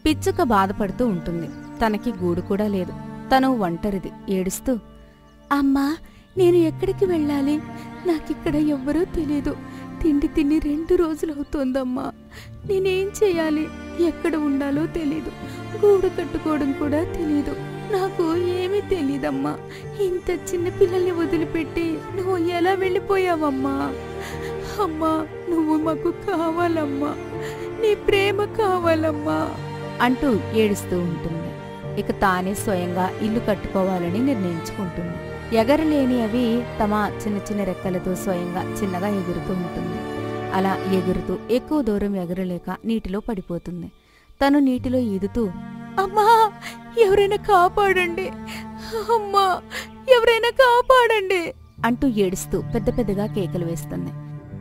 పిచ్చుక బాధపడుతూ ఉంటుంది తనకి గూడు కూడా లేదు తను ఒంటరిది ఏడుస్తూ అమ్మా నేను ఎక్కడికి వెళ్ళాలి నాకిక్కడ ఎవ్వరూ తెలీదు తిండి తిని రెండు రోజులవుతోందమ్మా నేనేం చేయాలి ఎక్కడ ఉండాలో తెలీదు గూడు కట్టుకోవడం కూడా తెలీదు నాకు ఏమీ తెలీదమ్మా ఇంత చిన్న పిల్లల్ని వదిలిపెట్టి నువ్వు ఎలా వెళ్ళిపోయావమ్మా అమ్మా నువ్వు మాకు కావాలమ్మా నీ ప్రేమ కావాలమ్మా అంటూ ఏడుస్తూ ఉంటుంది ఇక తానే స్వయంగా ఇల్లు కట్టుకోవాలని నిర్ణయించుకుంటుంది ఎగరలేని అవి తమ చిన్న చిన్న రెక్కలతో స్వయంగా చిన్నగా ఎగురుతూ ఉంటుంది అలా ఎగురుతూ ఎక్కువ దూరం ఎగరలేక నీటిలో పడిపోతుంది తను నీటిలో ఈదుతూ అమ్మా ఎవరైనా కాపాడండి అమ్మా ఎవరైనా కాపాడండి అంటూ ఏడుస్తూ పెద్ద పెద్దగా కేకలు వేస్తుంది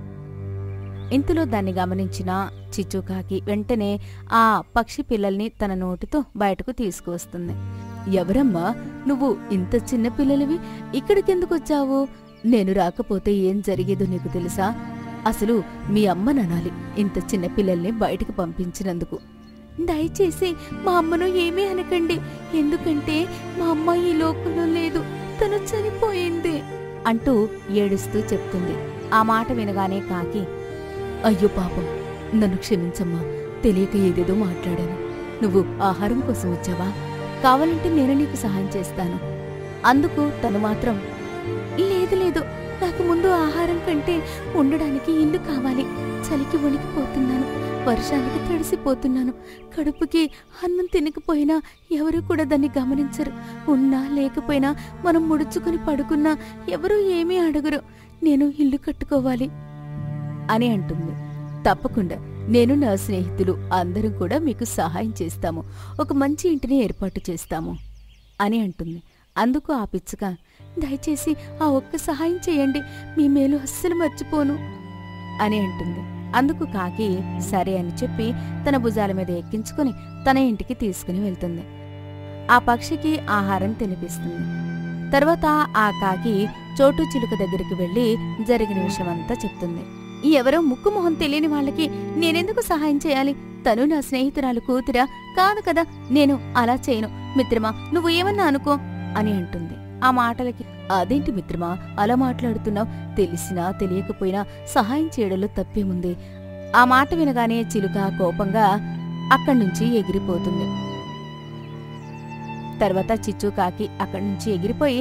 ఇంతలో దాన్ని గమనించిన చిచ్చుకాకి వెంటనే ఆ పక్షి పిల్లల్ని తన నోటితో బయటకు తీసుకువస్తుంది ఎవరమ్మా నువ్వు ఇంత చిన్న పిల్లలివి ఇక్కడికెందుకొచ్చావు నేను రాకపోతే ఏం జరిగేదో నీకు తెలుసా అసలు మీ అమ్మననాలి ఇంత చిన్న పిల్లల్ని బయటకు పంపించినందుకు దయచేసి మా అమ్మను ఏమీ అనకండి ఎందుకంటే మా అమ్మ ఈ లోకంలో లేదు తను చనిపోయింది అంటూ ఏడుస్తూ చెప్తుంది ఆ మాట వినగానే కాకి అయ్యో పాపం నన్ను క్షమించమ్మా తెలియక ఏదేదో మాట్లాడాను నువ్వు ఆహారం కోసం వచ్చావా కావాలంటే నేను నీకు సహాయం చేస్తాను అందుకు తను మాత్రం లేదు లేదు నాకు ముందు ఆహారం కంటే ఉండడానికి ఇల్లు కావాలి చలికి వణికిపోతున్నాను వర్షానికి తడిసిపోతున్నాను కడుపుకి అన్నం తినకపోయినా ఎవరూ కూడా దాన్ని గమనించరు ఉన్నా లేకపోయినా మనం ముడుచుకుని పడుకున్నా ఎవరూ ఏమీ అడగరు నేను ఇల్లు కట్టుకోవాలి అని అంటుంది తప్పకుండా నేను నా స్నేహితులు అందరం కూడా మీకు సహాయం చేస్తాము ఒక మంచి ఇంటిని ఏర్పాటు చేస్తాము అని అంటుంది అందుకు ఆ పిచ్చుక దయచేసి ఆ ఒక్క సహాయం చేయండి మీ మేలు అస్సలు మర్చిపోను అని అంటుంది అందుకు కాకి సరే అని చెప్పి తన భుజాల మీద ఎక్కించుకుని తన ఇంటికి తీసుకుని వెళ్తుంది ఆ పక్షికి ఆహారం తినిపిస్తుంది తర్వాత ఆ కాకి చోటు చిలుక దగ్గరికి వెళ్లి జరిగిన విషయమంతా చెప్తుంది ఎవరో ముక్కు మొహం తెలియని వాళ్ళకి నేనెందుకు సహాయం చేయాలి తను నా స్నేహితురాలు కూతురా కాదు కదా నేను అలా చేయను మిత్రమా నువ్వు ఏమన్నా అనుకో అని అంటుంది ఆ మాటలకి అదేంటి మిత్రమా అలా మాట్లాడుతున్నావు తెలిసినా తెలియకపోయినా సహాయం చేయడంలో తప్పేముంది ఆ మాట వినగానే చిలుక కోపంగా అక్కడి నుంచి ఎగిరిపోతుంది తర్వాత చిచ్చు కాకి అక్కడి నుంచి ఎగిరిపోయి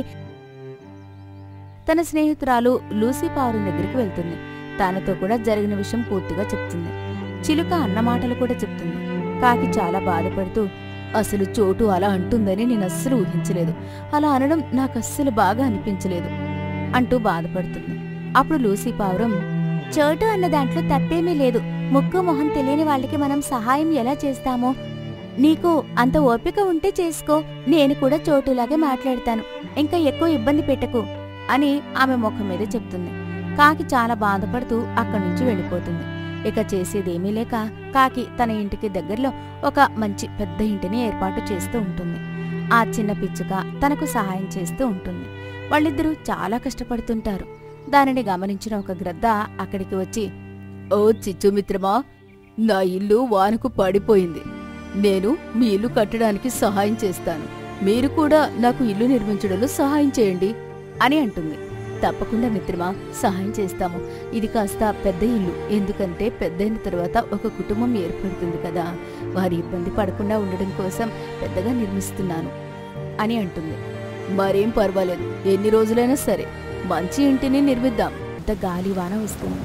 తన స్నేహితురాలు లూసీ పావురం దగ్గరికి వెళ్తుంది తనతో కూడా జరిగిన విషయం పూర్తిగా చెప్తుంది చిలుక అన్న మాటలు కూడా చెప్తుంది కాకి చాలా బాధపడుతూ అసలు చోటు అలా అంటుందని నేను అస్సలు ఊహించలేదు అలా అనడం నాకు అస్సలు బాగా అనిపించలేదు అంటూ బాధపడుతుంది అప్పుడు లూసీ పావురం చోటు అన్న దాంట్లో తప్పేమీ లేదు ముక్కు మొహం తెలియని వాళ్ళకి మనం సహాయం ఎలా చేస్తామో నీకు అంత ఓపిక ఉంటే చేసుకో నేను కూడా చోటులాగే మాట్లాడతాను ఇంకా ఎక్కువ ఇబ్బంది పెట్టకు అని ఆమె ముఖం మీద చెప్తుంది కాకి చాలా బాధపడుతూ అక్కడి నుంచి వెళ్ళిపోతుంది ఇక చేసేదేమీ లేక కాకి తన ఇంటికి దగ్గరలో ఒక మంచి పెద్ద ఇంటిని ఏర్పాటు చేస్తూ ఉంటుంది ఆ చిన్న పిచ్చుక తనకు సహాయం చేస్తూ ఉంటుంది వాళ్ళిద్దరూ చాలా కష్టపడుతుంటారు దానిని గమనించిన ఒక గ్రద్ద అక్కడికి వచ్చి ఓ చిచ్చు మిత్రమా నా ఇల్లు వానకు పడిపోయింది నేను మీ ఇల్లు కట్టడానికి సహాయం చేస్తాను మీరు కూడా నాకు ఇల్లు నిర్మించడంలో సహాయం చేయండి అని అంటుంది తప్పకుండా మిత్రమా సహాయం చేస్తాము ఇది కాస్త పెద్ద ఇల్లు ఎందుకంటే పెద్దయిన తర్వాత ఒక కుటుంబం ఏర్పడుతుంది కదా వారి ఇబ్బంది పడకుండా ఉండడం కోసం పెద్దగా నిర్మిస్తున్నాను అని అంటుంది మరేం పర్వాలేదు ఎన్ని రోజులైనా సరే మంచి ఇంటిని నిర్మిద్దాం ఇంత గాలివాన వస్తుంది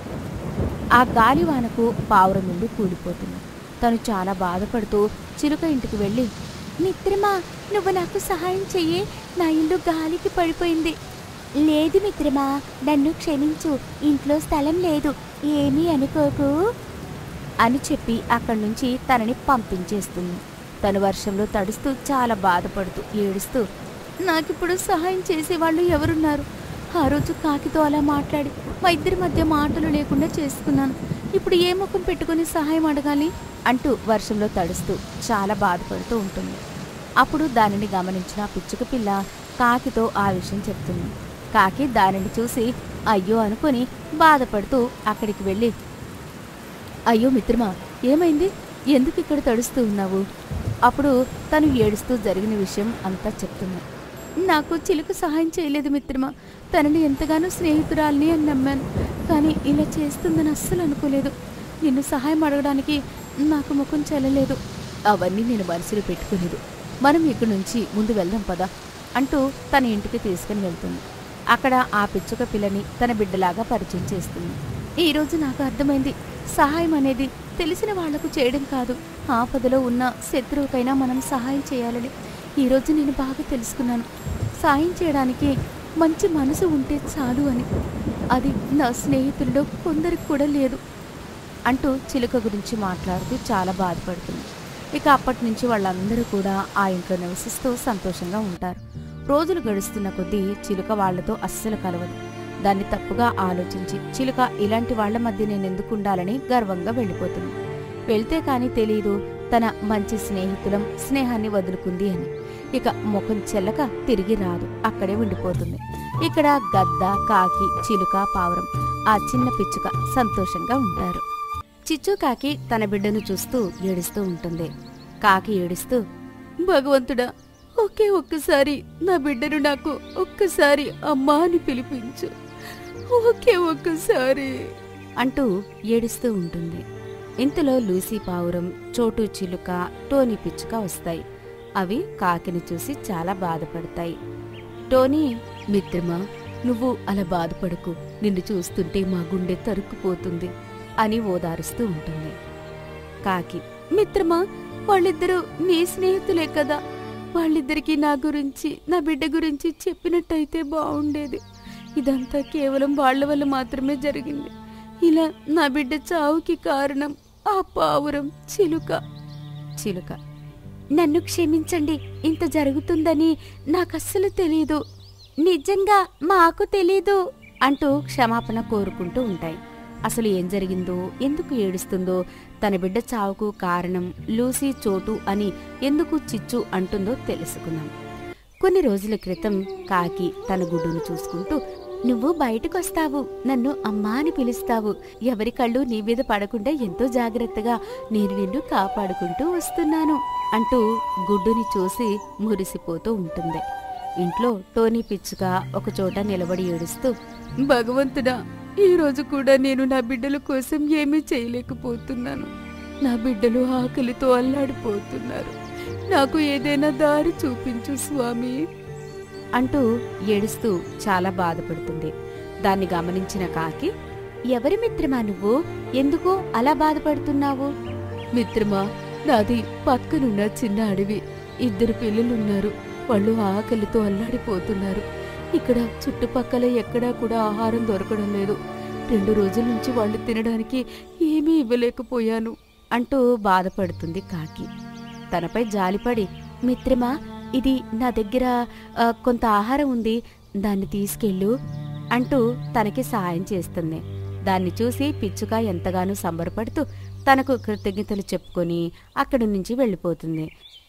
ఆ గాలివానకు పావురం నుండి కూలిపోతుంది తను చాలా బాధపడుతూ చిలుక ఇంటికి వెళ్ళి మిత్రమా నువ్వు నాకు సహాయం చెయ్యి నా ఇల్లు గాలికి పడిపోయింది లేదు మిత్రమా నన్ను క్షమించు ఇంట్లో స్థలం లేదు ఏమీ అనుకోకు అని చెప్పి అక్కడి నుంచి తనని పంపించేస్తుంది తను వర్షంలో తడుస్తూ చాలా బాధపడుతూ ఏడుస్తూ నాకిప్పుడు సహాయం చేసేవాళ్ళు ఎవరున్నారు ఆ రోజు కాకితో అలా మాట్లాడి మా ఇద్దరి మధ్య మాటలు లేకుండా చేసుకున్నాను ఇప్పుడు ఏ ముఖం పెట్టుకుని సహాయం అడగాలి అంటూ వర్షంలో తడుస్తూ చాలా బాధపడుతూ ఉంటుంది అప్పుడు దానిని గమనించిన పిచ్చుక పిల్ల కాకితో ఆ విషయం చెప్తుంది కాకి దానిని చూసి అయ్యో అనుకొని బాధపడుతూ అక్కడికి వెళ్ళి అయ్యో మిత్రమా ఏమైంది ఎందుకు ఇక్కడ తడుస్తూ ఉన్నావు అప్పుడు తను ఏడుస్తూ జరిగిన విషయం అంతా చెప్తుంది నాకు చిలుక సహాయం చేయలేదు మిత్రమా తనని ఎంతగానో స్నేహితురాల్ని అని నమ్మాను కానీ ఇలా చేస్తుందని అస్సలు అనుకోలేదు నిన్ను సహాయం అడగడానికి నాకు ముఖం చెల్లలేదు అవన్నీ నేను మనసులో పెట్టుకోలేదు మనం ఇక్కడి నుంచి ముందు వెళ్దాం పదా అంటూ తన ఇంటికి తీసుకుని వెళ్తుంది అక్కడ ఆ పిచ్చుక పిల్లని తన బిడ్డలాగా పరిచయం చేస్తుంది ఈ రోజు నాకు అర్థమైంది సహాయం అనేది తెలిసిన వాళ్లకు చేయడం కాదు ఆపదలో ఉన్న శత్రువుకైనా మనం సహాయం చేయాలని ఈరోజు నేను బాగా తెలుసుకున్నాను సాయం చేయడానికి మంచి మనసు ఉంటే చాలు అని అది నా స్నేహితుల్లో కొందరికి కూడా లేదు అంటూ చిలుక గురించి మాట్లాడుతూ చాలా బాధపడుతుంది ఇక అప్పటి నుంచి వాళ్ళందరూ కూడా ఆ ఇంట్లో నివసిస్తూ సంతోషంగా ఉంటారు రోజులు గడుస్తున్న కొద్దీ చిలుక వాళ్లతో అస్సలు కలవదు దాన్ని తప్పుగా ఆలోచించి చిలుక ఇలాంటి వాళ్ల మధ్య నేను ఎందుకు ఉండాలని గర్వంగా వెళ్ళిపోతుంది వెళ్తే కాని తెలీదు తన మంచి స్నేహితులం స్నేహాన్ని వదులుకుంది అని ఇక ముఖం చెల్లక తిరిగి రాదు అక్కడే ఉండిపోతుంది ఇక్కడ గద్ద కాకి చిలుక పావురం ఆ చిన్న పిచ్చుక సంతోషంగా ఉంటారు చిచ్చు కాకి తన బిడ్డను చూస్తూ ఏడుస్తూ ఉంటుంది కాకి ఏడుస్తూ భగవంతుడా ఒకే ఒక్కసారి నా బిడ్డను నాకు ఒక్కసారి అమ్మా అని పిలిపించు ఒకే ఒక్కసారి అంటూ ఏడుస్తూ ఉంటుంది ఇంతలో లూసీ పావురం చోటు చిలుక టోనీ పిచ్చుక వస్తాయి అవి కాకిని చూసి చాలా బాధపడతాయి టోనీ మిత్రమా నువ్వు అలా బాధపడకు నిన్ను చూస్తుంటే మా గుండె తరుక్కుపోతుంది అని ఓదారుస్తూ ఉంటుంది కాకి మిత్రమా వాళ్ళిద్దరూ నీ స్నేహితులే కదా వాళ్ళిద్దరికీ నా గురించి నా బిడ్డ గురించి చెప్పినట్టయితే బాగుండేది ఇదంతా కేవలం వాళ్ళ వల్ల మాత్రమే జరిగింది ఇలా నా బిడ్డ చావుకి కారణం ఆ పావురం చిలుక చిలుక నన్ను క్షమించండి ఇంత జరుగుతుందని నాకస్సలు తెలీదు నిజంగా మాకు తెలీదు అంటూ క్షమాపణ కోరుకుంటూ ఉంటాయి అసలు ఏం జరిగిందో ఎందుకు ఏడుస్తుందో తన బిడ్డ చావుకు కారణం లూసీ చోటు అని ఎందుకు చిచ్చు అంటుందో తెలుసుకుందాం కొన్ని రోజుల క్రితం కాకి తన గుడ్డును చూసుకుంటూ నువ్వు బయటకొస్తావు నన్ను అమ్మా అని పిలుస్తావు ఎవరి కళ్ళు నీ మీద పడకుండా ఎంతో జాగ్రత్తగా నేను నిన్ను కాపాడుకుంటూ వస్తున్నాను అంటూ గుడ్డుని చూసి మురిసిపోతూ ఉంటుంది ఇంట్లో టోనీ పిచ్చుక ఒకచోట నిలబడి ఏడుస్తూ భగవంతుడా ఈ రోజు కూడా నేను నా బిడ్డల కోసం ఏమీ చేయలేకపోతున్నాను నా బిడ్డలు ఆకలితో అల్లాడిపోతున్నారు నాకు ఏదైనా దారి చూపించు స్వామి అంటూ ఏడుస్తూ చాలా బాధపడుతుంది దాన్ని గమనించిన కాకి ఎవరి మిత్రమా నువ్వు ఎందుకు అలా బాధపడుతున్నావు మిత్రమా నాది పక్కనున్న చిన్న అడవి ఇద్దరు పిల్లలున్నారు వాళ్ళు ఆకలితో అల్లాడిపోతున్నారు ఇక్కడ చుట్టుపక్కల ఎక్కడా కూడా ఆహారం దొరకడం లేదు రెండు రోజుల నుంచి వాళ్ళు తినడానికి ఏమీ ఇవ్వలేకపోయాను అంటూ బాధపడుతుంది కాకి తనపై జాలిపడి మిత్రమా ఇది నా దగ్గర ఆ, కొంత ఆహారం ఉంది దాన్ని తీసుకెళ్ళు అంటూ తనకి సహాయం చేస్తుంది దాన్ని చూసి పిచ్చుక ఎంతగానో సంబరపడుతూ తనకు కృతజ్ఞతలు చెప్పుకొని అక్కడి నుంచి వెళ్ళిపోతుంది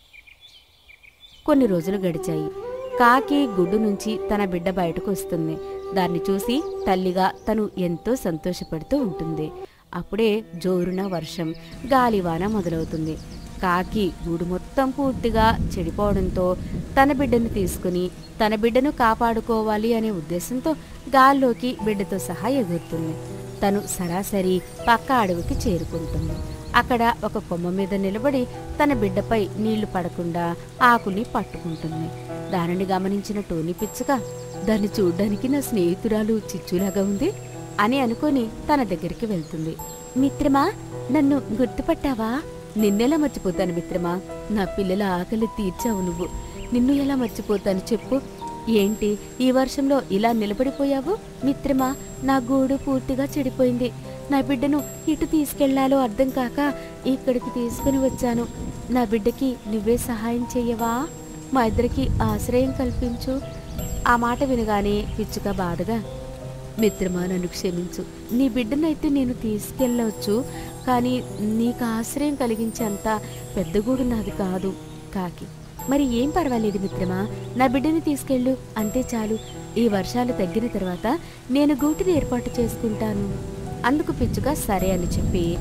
కొన్ని రోజులు గడిచాయి కాకి గుడ్డు నుంచి తన బిడ్డ బయటకు వస్తుంది దాన్ని చూసి తల్లిగా తను ఎంతో సంతోషపడుతూ ఉంటుంది అప్పుడే జోరున వర్షం గాలివాన మొదలవుతుంది కాకి గూడు మొత్తం పూర్తిగా చెడిపోవడంతో తన బిడ్డను తీసుకుని తన బిడ్డను కాపాడుకోవాలి అనే ఉద్దేశంతో గాల్లోకి బిడ్డతో సహా ఎగురుతుంది తను సరాసరి పక్క అడవికి చేరుకుంటుంది అక్కడ ఒక కొమ్మ మీద నిలబడి తన బిడ్డపై నీళ్లు పడకుండా ఆకుని పట్టుకుంటుంది దానిని గమనించిన టోనీ పిచ్చుక దాన్ని చూడ్డానికి నా స్నేహితురాలు చిచ్చులాగా ఉంది అని అనుకొని తన దగ్గరికి వెళ్తుంది మిత్రమా నన్ను గుర్తుపట్టావా నిన్నెలా మర్చిపోతాను మిత్రమా నా పిల్లల ఆకలి తీర్చావు నువ్వు నిన్ను ఎలా మర్చిపోతాను చెప్పు ఏంటి ఈ వర్షంలో ఇలా నిలబడిపోయావు మిత్రమా నా గూడు పూర్తిగా చెడిపోయింది నా బిడ్డను ఇటు తీసుకెళ్లాలో అర్థం కాక ఇక్కడికి తీసుకుని వచ్చాను నా బిడ్డకి నువ్వే సహాయం చెయ్యవా మా ఇద్దరికి ఆశ్రయం కల్పించు ఆ మాట వినగానే పిచ్చుక బాధగా మిత్రమా నన్ను క్షమించు నీ బిడ్డనైతే నేను తీసుకెళ్ళవచ్చు కానీ నీకు ఆశ్రయం కలిగించేంత పెద్ద గూడు నాది కాదు కాకి మరి ఏం పర్వాలేదు మిత్రమా నా బిడ్డని తీసుకెళ్ళు అంతే చాలు ఈ వర్షాలు తగ్గిన తర్వాత నేను గూటిని ఏర్పాటు చేసుకుంటాను అందుకు పిచ్చుక సరే అని చెప్పి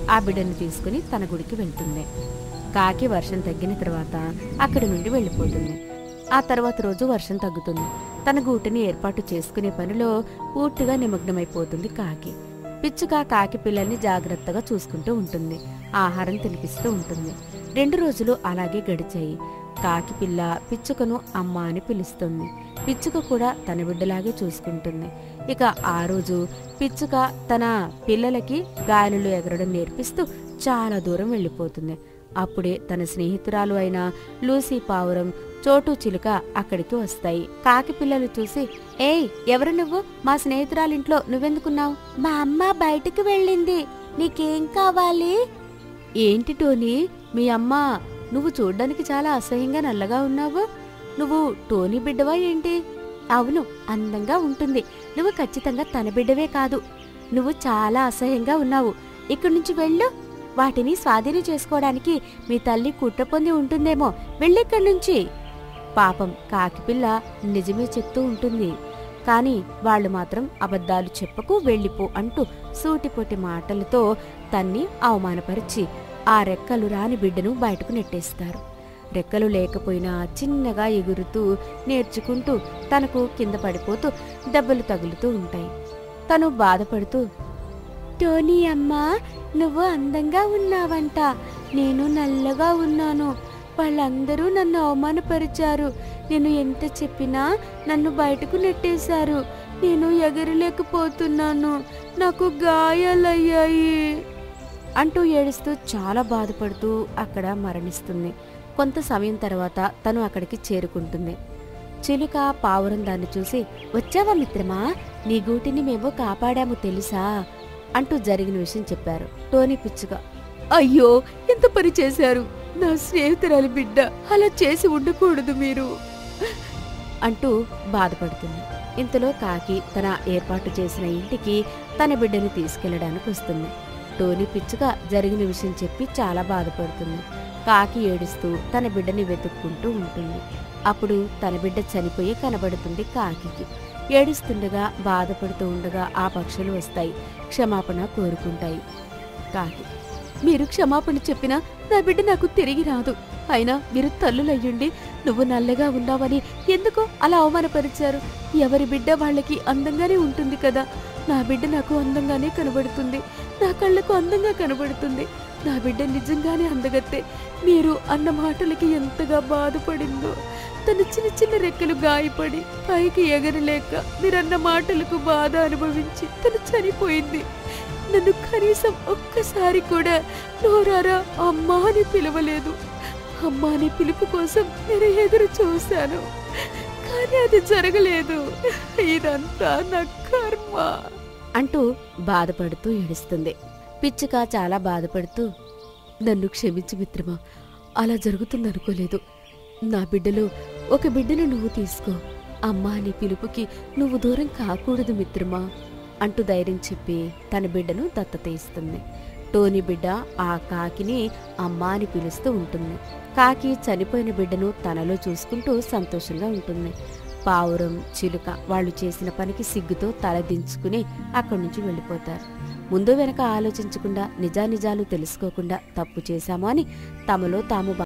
ఆ బిడ్డను తీసుకుని తన గుడికి వెళ్తుంది కాకి వర్షం తగ్గిన తర్వాత అక్కడి నుండి వెళ్ళిపోతుంది ఆ తర్వాత రోజు వర్షం తగ్గుతుంది తన గూటిని ఏర్పాటు చేసుకునే పనిలో పూర్తిగా నిమగ్నమైపోతుంది కాకి పిచ్చుక కాకి పిల్లల్ని జాగ్రత్తగా చూసుకుంటూ ఉంటుంది ఆహారం తినిపిస్తూ ఉంటుంది రెండు రోజులు అలాగే గడిచాయి కాకి పిల్ల పిచ్చుకను అమ్మ అని పిలుస్తుంది పిచ్చుక కూడా తన బిడ్డలాగే చూసుకుంటుంది ఇక ఆ రోజు పిచ్చుక తన పిల్లలకి గాలులు ఎగరడం నేర్పిస్తూ చాలా దూరం వెళ్ళిపోతుంది అప్పుడే తన స్నేహితురాలు అయిన లూసీ పావురం చోటు చిలుక అక్కడికి వస్తాయి కాకి పిల్లలు చూసి ఏయ్ ఎవరు నువ్వు మా స్నేహితురాలింట్లో నువ్వెందుకున్నావు మా అమ్మ బయటికి వెళ్ళింది నీకేం కావాలి ఏంటి టోనీ మీ అమ్మ నువ్వు చూడ్డానికి చాలా అసహ్యంగా నల్లగా ఉన్నావు నువ్వు టోనీ బిడ్డవా ఏంటి అవును అందంగా ఉంటుంది నువ్వు ఖచ్చితంగా తన బిడ్డవే కాదు నువ్వు చాలా అసహ్యంగా ఉన్నావు ఇక్కడి నుంచి వెళ్ళు వాటిని స్వాధీనం చేసుకోవడానికి మీ తల్లి కుట్ర పొంది ఉంటుందేమో వెళ్ళిక్కడి నుంచి పాపం కాకిపిల్ల నిజమే చెప్తూ ఉంటుంది కాని వాళ్ళు మాత్రం అబద్ధాలు చెప్పకు వెళ్ళిపో అంటూ సూటిపొట్టి మాటలతో తన్ని అవమానపరిచి ఆ రెక్కలు రాని బిడ్డను బయటకు నెట్టేస్తారు రెక్కలు లేకపోయినా చిన్నగా ఎగురుతూ నేర్చుకుంటూ తనకు కింద పడిపోతూ దెబ్బలు తగులుతూ ఉంటాయి తను బాధపడుతూ టోనీ అమ్మా నువ్వు అందంగా ఉన్నావంట నేను నల్లగా ఉన్నాను వాళ్ళందరూ నన్ను అవమానపరిచారు నేను ఎంత చెప్పినా నన్ను బయటకు నెట్టేశారు నేను ఎగరలేకపోతున్నాను నాకు గాయాలయ్యాయి అంటూ ఏడుస్తూ చాలా బాధపడుతూ అక్కడ మరణిస్తుంది కొంత సమయం తర్వాత తను అక్కడికి చేరుకుంటుంది చిలుక పావురం దాన్ని చూసి వచ్చావా మిత్రమా నీ గూటిని మేము కాపాడాము తెలుసా అంటూ జరిగిన విషయం చెప్పారు టోనీ పిచ్చుక అయ్యో ఎంత పని చేశారు నా స్నేహితురాలి బిడ్డ అలా చేసి ఉండకూడదు మీరు అంటూ బాధపడుతుంది ఇంతలో కాకి తన ఏర్పాటు చేసిన ఇంటికి తన బిడ్డను తీసుకెళ్లడానికి వస్తుంది టోనీ పిచ్చుక జరిగిన విషయం చెప్పి చాలా బాధపడుతుంది కాకి ఏడుస్తూ తన బిడ్డని వెతుక్కుంటూ ఉంటుంది అప్పుడు తన బిడ్డ చనిపోయి కనబడుతుంది కాకికి ఏడుస్తుండగా బాధపడుతూ ఉండగా ఆ పక్షులు వస్తాయి క్షమాపణ కోరుకుంటాయి కాకి మీరు క్షమాపణ చెప్పినా నా బిడ్డ నాకు తిరిగి రాదు అయినా మీరు తల్లులయ్యుండి నువ్వు నల్లగా ఉన్నావని ఎందుకో అలా అవమానపరిచారు ఎవరి బిడ్డ వాళ్ళకి అందంగానే ఉంటుంది కదా నా బిడ్డ నాకు అందంగానే కనబడుతుంది నా కళ్ళకు అందంగా కనబడుతుంది నా బిడ్డ నిజంగానే అందగత్తే మీరు అన్న మాటలకి ఎంతగా బాధపడిందో తన చిన్న చిన్న రెక్కలు గాయపడి పైకి ఎగరలేక మీరన్న మాటలకు బాధ అనుభవించి తను చనిపోయింది నన్ను కనీసం ఒక్కసారి కూడా నోరారా అమ్మా అని పిలవలేదు అమ్మా అనే పిలుపు కోసం నేను ఎదురు చూశాను కానీ అది జరగలేదు ఇదంతా నా కర్మ అంటూ బాధపడుతూ ఏడుస్తుంది పిచ్చుక చాలా బాధపడుతూ నన్ను క్షమించు మిత్రమా అలా జరుగుతుందనుకోలేదు నా బిడ్డలో ఒక బిడ్డను నువ్వు తీసుకో అమ్మా నీ పిలుపుకి నువ్వు దూరం కాకూడదు మిత్రమా అంటూ ధైర్యం చెప్పి తన బిడ్డను దత్తత ఇస్తుంది టోనీ బిడ్డ ఆ కాకిని అమ్మా అని పిలుస్తూ ఉంటుంది కాకి చనిపోయిన బిడ్డను తనలో చూసుకుంటూ సంతోషంగా ఉంటుంది పావురం చిలుక వాళ్ళు చేసిన పనికి సిగ్గుతో తల దించుకుని అక్కడి నుంచి వెళ్ళిపోతారు ముందు వెనక ఆలోచించకుండా నిజానిజాలు తెలుసుకోకుండా తప్పు చేశామో అని తమలో తాము